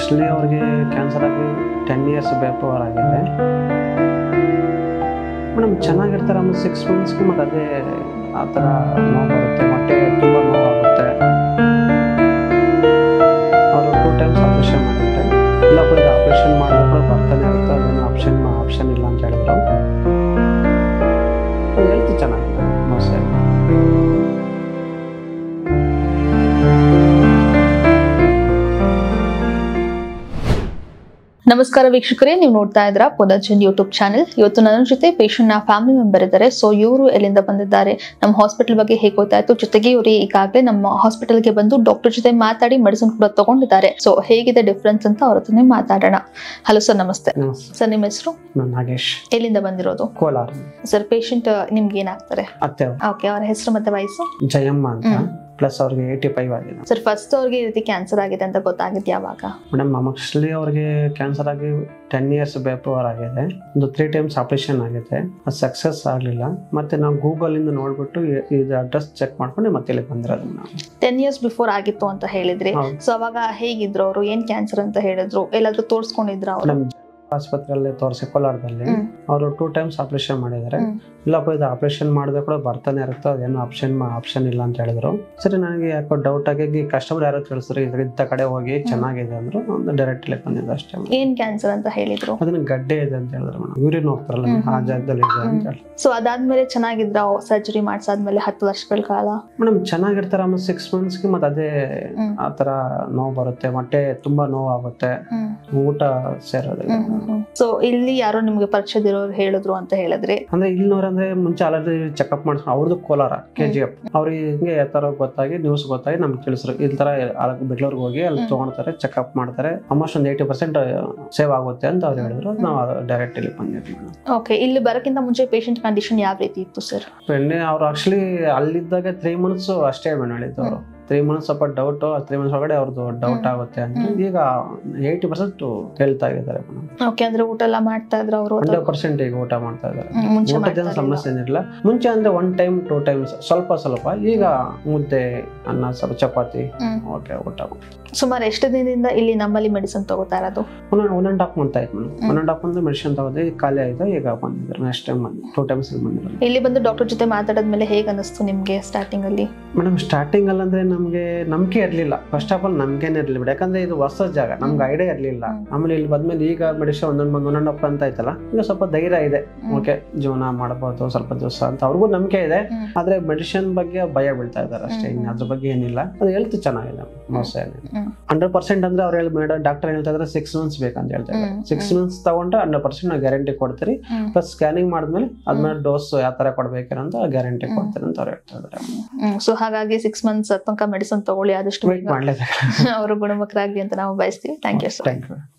Actually ಅವ್ರಿಗೆ cancer ಆಗಿ ten years before ಆಗಿದೆ ಮೇಡಮ್ ಚೆನ್ನಾಗಿರ್ತಾರೆ ಆಮೇಲೆ ಸಿಕ್ಸ್ ಮಂತ್ಸ್ಗೆ ಮತ್ತು ಅದೇ ಆ ಥರ ನೋವು ಬರುತ್ತೆ ಹೊಟ್ಟೆ ತುಂಬ ನೋವಾಗುತ್ತೆ ಅವರು ಟೂ ಟೈಮ್ಸ್ ಆಪ್ರೇಷನ್ ಮಾಡಿದ್ದಾರೆ ಇಲ್ಲ ಇದು ಆಪ್ರೇಷನ್ ಮಾಡಿದ್ರೆ ಕೂಡ ಬರ್ತಾನೆ ಇರುತ್ತೆ ಅದೇನು ಆಪ್ಷನ್ ಆಪ್ಷನ್ ಇಲ್ಲ ಅಂತ ಹೇಳಿದ್ರು ಹೆಲ್ತ್ ಚೆನ್ನಾಗಿದೆ ಮೋಸ್ಟ್ಲಿ ನಮಸ್ಕಾರ ವೀಕ್ಷಕರೇ ನೀವು ನೋಡ್ತಾ ಇದ್ರ ಪುನರ್ಜನ್ ಯೂಟ್ಯೂಬ್ ಚಾನೆಲ್ ಇವತ್ತು ನನ್ನ ಜೊತೆ ಪೇಷಂಟ್ ನ ಫ್ಯಾಮಿಲಿ ಮೆಂಬರ್ ಇದ್ದಾರೆ ಸೊ ಇವರು ಎಲ್ಲಿಂದ ಬಂದಿದ್ದಾರೆ ನಮ್ಮ ಹಾಸ್ಪಿಟಲ್ ಬಗ್ಗೆ ಹೇಗೆ ಗೊತ್ತಾಯ್ತು ಜೊತೆಗೆ ಇವರು ಈಗಾಗಲೇ ನಮ್ಮ ಹಾಸ್ಪಿಟಲ್ಗೆ ಬಂದು ಡಾಕ್ಟರ್ ಜೊತೆ ಮಾತಾಡಿ ಮೆಡಿಸಿನ್ ಕೂಡ ತಗೊಂಡಿದ್ದಾರೆ ಸೊ ಹೇಗಿದೆ ಡಿಫ್ರೆನ್ಸ್ ಅಂತ ಅವ್ರ ಹತ್ರನೇ ಮಾತಾಡೋಣ ಹಲೋ ಸರ್ ನಮಸ್ತೆ ನಮಸ್ತೆ ಸರ್ ನಿಮ್ಮ ಹೆಸರು ನಾನು ನಾಗೇಶ್ ಎಲ್ಲಿಂದ ಬಂದಿರೋದು ಕೋಲಾರ ಸರ್ ಪೇಷಂಟ್ ನಿಮ್ಗೆ ಏನಾಗ್ತಾರೆ ಅತ್ತೆ ಅವ್ರು. ಓಕೆ ಅವರ ಹೆಸರು ಮತ್ತೆ ವಯಸ್ಸು ಜಯಮ್ಮ ಅಂತ ಹ್ಮ್. ಪ್ಲಸ್ ಅವ್ರಿಗೆ ಏಯ್ಟಿ ಫೈವ್ ಆಗಿದೆ ಸರ್ ಫಸ್ಟ್ ಅವ್ರಿಗೆ ಈ ರೀತಿ ಕ್ಯಾನ್ಸರ್ ಆಗಿದೆ ಅಂತ ಗೊತ್ತಾಗಿದ್ದು ಯಾವಾಗ ಮೇಡಮ್ ಆಕ್ಚುಲಿ ಅವ್ರಿಗೆ ಕ್ಯಾನ್ಸರ್ ಆಗಿ ಟೆನ್ ಇಯರ್ಸ್ ಬಿಫೋರ್ ಆಗಿದೆ ಒಂದು ತ್ರೀ ಟೈಮ್ಸ್ ಆಪರೇಷನ್ ಆಗಿದೆ ಅದು ಸಕ್ಸಸ್ ಆಗಲಿಲ್ಲ ಮತ್ತೆ ನಾವು ಗೂಗಲಿಂದ ನೋಡ್ಬಿಟ್ಟು ಇ- ಇದು ಅಡ್ರೆಸ್ ಚೆಕ್ ಮಾಡ್ಕೊಂಡು ಮತ್ತೆ ಇಲ್ಲಿ ಬಂದಿರೋದು ನಾವು ಟೆನ್ ಇಯರ್ಸ್ ಬಿಫೋರ್ ಆಗಿತ್ತು ಅಂತ ಹೇಳಿದ್ರಿ ಹೌದು. ಸೊ ಅವಾಗ ಹೇಗಿದ್ರು ಅವರು ಏನ್ ಕ್ಯಾನ್ಸರ್ ಅಂತ ಹೇಳಿದ್ರು ಎಲ್ಲಾದ್ರೂ ತೋರ್ಸ್ಕೊಂಡಿದ್ರ ಅವರು ಮೇಡಮ್ ಆಸ್ಪತ್ರೆಯಲ್ಲಿ ತೋರಿಸಿ ಕೋಲಾರದಲ್ಲಿ ಹ್ಮ್. ಅವರು ಟೂ ಟೈಮ್ಸ್ ಆಪರೇಷನ್ ಮಾಡಿದ್ದಾರೆ ಹ್ಮ್. ಇಲ್ಲಪ್ಪ ಇದು ಆಪರೇಷನ್ ಮಾಡಿದ್ರೆ ಕೂಡ ಬರ್ತಾನೆ ಇರುತ್ತೆ ಅದೇನು ಆಪ್ಷನ್ ಆಪ್ಷನ್ ಇಲ್ಲ ಅಂತ ಹೇಳಿದ್ರು ಸರಿ ನನಗೆ ಯಾಕೋ ಡೌಟ್ ಆಗಿ ಕಸ್ಟಮರ್ ಯಾರೋ ತಿಳಿಸಿದ್ರು ಇದ್ರ ಇಂಥ ಕಡೆ ಹೋಗಿ ಚೆನ್ನಾಗಿದೆ ಅಂದ್ರು ಒಂದು ಡೈರೆಕ್ಟ್ ಇಲ್ಲಿ ಬಂದಿದ್ದು ಅಷ್ಟೇ ಏನ್ ಕ್ಯಾನ್ಸರ್ ಅಂತ ಹೇಳಿದ್ರು ಅದನ್ನ ಗಡ್ಡೆ ಇದೆ ಅಂತ ಹೇಳಿದ್ರು ಮೇಡಮ್ ಯೂರಿನ್ ಹೋಗ್ತಾರಲ್ಲ ಹ್ಮ್, ಆ ಹ್ಮ್. ಜಾಗದಲ್ಲಿ ಇದೆ ಅಂತ ಹೇಳಿ ಸೊ ಅದಾದ್ಮೇಲೆ ಚೆನ್ನಾಗಿದ್ರ ಸರ್ಜರಿ ಮಾಡ್ಸಾದ್ಮೇಲೆ ಹತ್ತು ವರ್ಷಗಳ ಕಾಲ ಮೇಡಮ್ ಚೆನ್ನಾಗಿರ್ತಾರೆ ಆಮೇಲೆ ಸಿಕ್ಸ್ ಮಂತ್ಸ್ಗೆ ಮತ್ತೆ ಅದೇ ಹ್ಮ್. ಆ ಥರ ನೋವು ಬರುತ್ತೆ ಹೊಟ್ಟೆ ತುಂಬಾ ನೋವು ಆಗುತ್ತೆ ಊಟ ಸೇರೋದಿಲ್ಲ ಸೊ ಇಲ್ಲಿ ಯಾರೋ ನಿಮ್ಗೆ ಪರಿಚಯದಿರೋರು ಹೇಳಿದ್ರು ಅಂತ ಹೇಳಿದ್ರಿ ಅಂದ್ರೆ ಇಲ್ಲಿನವ್ರು ಅಂದ್ರೆ ಮುಂಚೆ ಆಲ್ರೆಡಿ ಚೆಕಪ್ ಮಾಡ್ಸ್ಕೊಂಡು ಅವ್ರದ್ದು ಕೋಲಾರ ಕೆ ಜಿ ಎಫ್ ಅವ್ರಿಗೆ ಹಿಂಗೆ ಯಾವ ಥರ ಗೊತ್ತಾಗಿ ನ್ಯೂಸ್ ಗೊತ್ತಾಗಿ ನಮ್ಗೆ ತಿಳಿಸ್ರು ಈ ಥರ ಬೆಂಗಳೂರಿಗೆ ಹೋಗಿ ಅಲ್ಲಿ ಹ್ಮ್. ತೊಗೊಳ್ತಾರೆ ಚೆಕಪ್ ಮಾಡ್ತಾರೆ ಆಲ್ಮೋಸ್ಟ್ ಒಂದು ಏಯ್ಟಿ ಪರ್ಸೆಂಟ್ ಸೇವ್ ಆಗುತ್ತೆ ಅಂತ ಅವ್ರು ಹೇಳಿದ್ರು ನಾವು ಡೈರೆಕ್ಟ್ ಇಲ್ಲಿ ಬಂದಿದ್ವಿ ಮೇಡಮ್ ಓಕೆ ಇಲ್ಲಿ ಬರಕ್ಕಿಂತ ಮುಂಚೆ ಪೇಷಂಟ್ ಕಂಡೀಷನ್ ಯಾವ ರೀತಿ ಇತ್ತು ಸರ್ ಎಣ್ಣೆ ಅವ್ರು ಆಕ್ಚುಲಿ ಅಲ್ಲಿದ್ದಾಗ ತ್ರೀ ಮಂತ್ಸ್ ಅಷ್ಟೇ ಮೇಡಮ್ ಹೇಳಿದ್ದು ಅವರು ತ್ರೀ ಮಂತ್ಸ್ ಸ್ವಲ್ಪ ಡೌಟ್ ತ್ರೀ ಮಂತ್ಸ್ ಒಳಗಡೆ ಅವ್ರದ್ದು ಡೌಟ್ ಹ್ಮ್. ಆಗುತ್ತೆ ಅಂತ ಹ್ಮ್. ಈಗ ಏಯ್ಟಿ ಪರ್ಸೆಂಟ್ ಹೆಲ್ತ್ ಆಗಿದ್ದಾರೆ ಮೇಡಮ್ ಓಕೆ ಅಂದ್ರೆ ಊಟ ಎಲ್ಲ ಮಾಡ್ತಾ ಇದ್ರ ಅವರು ಹಂಡ್ರೆಡ್ ಪರ್ಸೆಂಟ್ ಈಗ ಊಟ ಮಾಡ್ತಾ ಇದ್ದಾರೆ ಮುಂಚೆ ಊಟದ ಮಾಡ್ತಾ ಸಮಸ್ಯೆ ಏನಿರಲಿಲ್ಲ ಮುಂಚೆ ಅಂದ್ರೆ ಒನ್ ಟೈಮ್ ಟೂ ಟೈಮ್ಸ್ ಸ್ವಲ್ಪ ಸ್ವಲ್ಪ ಈಗ ಮುದ್ದೆ ಅನ್ನ ಸ್ವಲ್ಪ ಚಪಾತಿ ಹ್ಮ್. ಓಕೆ ಊಟ ಸುಮಾರು ಎಷ್ಟು ದಿನದಿಂದ ಇಲ್ಲಿ ನಮ್ಮಲ್ಲಿ ಮೆಡಿಸಿನ್ ತಗೋತಾ ಇರೋದು one one and half month ಆಯ್ತು madam hmm. One and half month medicine ತಗೋದೆ ಈಗ ಖಾಲಿ ಆಯ್ತು ಈಗ ಬಂದಿದ್ದಾರೆ ನೆಕ್ಸ್ಟ್ ಟೈಮ್ ಬಂದು ಟೂ ಟೈಮ್ಸ್ ಬಂದಿದ್ದಾರೆ ಇಲ್ಲಿ ಬಂದು ಡಾಕ್ಟರ್ ಜೊತೆ ಮಾತಾಡಿದ್ಮೇಲೆ ಹೇಗೆ ಅನಿಸ್ತು ನಿಮ್ಗೆ ಸ್ಟಾರ್ಟಿಂಗ್ ಅಲ್ಲಿ ಮೇಡಮ್ ಸ್ಟಾರ್ಟಿಂಗ್ ಅಲ್ಲಿ ಅಂದ್ರೆ ನಮಗೆ ನಂಬಿಕೆ ಇರಲಿಲ್ಲ ಫಸ್ಟ್ ಆಫ್ ಆಲ್ ನಂಬಿಕೆನೇ ಇರಲಿಲ್ಲ ಬಿಡಿ ಯಾಕಂದ್ರೆ ಇದು ಹೊಸ ಜಾಗ ನಮ್ಗೆ ಐಡಿಯಾ ಇರಲಿಲ್ಲ ಹ್ಮ್. ಆಮೇಲೆ ಇಲ್ಲಿ ಬಂದ್ಮೇಲೆ ಈಗ ಮೆಡಿಸಿನ್ ಒಂದೊಂದು ಬಂದು ಒನ್ ಆ್ಯಂಡ್ ಅಂತ ಆಯ್ತಲ್ಲ ಈಗ ಸ್ವಲ್ಪ ಧೈರ್ಯ ಇದೆ ಹ್ಮ್. ಓಕೆ ಜೀವನ ಮಾಡಬಹುದು ಸ್ವಲ್ಪ ದಿವಸ ಅಂತ ಅವ್ರಿಗೂ ನಂಬಿಕೆ ಇದೆ ಹ್ಮ್. ಆದ್ರೆ ಮೆಡಿಸಿನ್ ಬಗ್ಗೆ ಭಯ ಬೀಳ್ತಾ ಇದ್ದಾರೆ ಅಷ್ಟೇ ಹ್ಮ್. ಇನ್ನು ಅದ್ರ ಬಗ್ಗೆ ಏನಿಲ್ಲ ಅದು ಹೆಲ್ತ್ ಚೆನ್ನಾಗಿದೆ ಮೋಸ ಏನಿಲ್ಲ ಹ್ಮ್. ಹಂಡ್ರೆಡ್ ಪರ್ಸೆಂಟ್ ಅಂದ್ರೆ ಅವ್ರು ಹೇಳಿ ಮೇಡಮ್ ಡಾಕ್ಟರ್ ಹೇಳ್ತಾ ಇದ್ರೆ ಸಿಕ್ಸ್ ಮಂತ್ಸ್ ಬೇಕಂತ ಹೇಳ್ತಾ ಇದ್ದಾರೆ ಹ್ಮ್. ಸಿಕ್ಸ್ ಮಂತ್ಸ್ ತಗೊಂಡ್ರೆ ಹಂಡ್ರೆಡ್ ಪರ್ಸೆಂಟ್ ನಾವು ಗ್ಯಾರಂಟಿ ಕೊಡ್ತೀರಿ ಹ್ಮ್. ಪ್ಲಸ್ ಸ್ಕ್ಯಾನಿಂಗ್ ಮಾಡಿದ್ಮೇಲೆ ಅದ್ಮೇಲೆ ಡೋಸ್ ಯಾವ ತರ ಕೊಡ್ಬೇಕಂತ ಗ್ಯಾರಂಟಿ ಹ್ಮ್. ಕೊಡ್ತೀರಿ ಅಂತ ಅವ್ರು ಹೇಳ್ತಾ ಇದ್ದಾರೆ ಹ್ಮ್ ಸೊ ಹಾಗಾಗಿ ಸಿಕ್ಸ್ ಮಂತ್ಸ್ ತನಕ ಮೆಡಿಸಿನ್ ತಗೊಳ್ಳಿ ಆದಷ್ಟು ವೇಟ್ ಮಾಡ್ಲೇಬೇಕು ಅವರು ಗುಣಮುಖರಾಗ್ಲಿ ಅಂತ ನಾವು ಬಯಸ್ತೀವಿ thank you sir thank you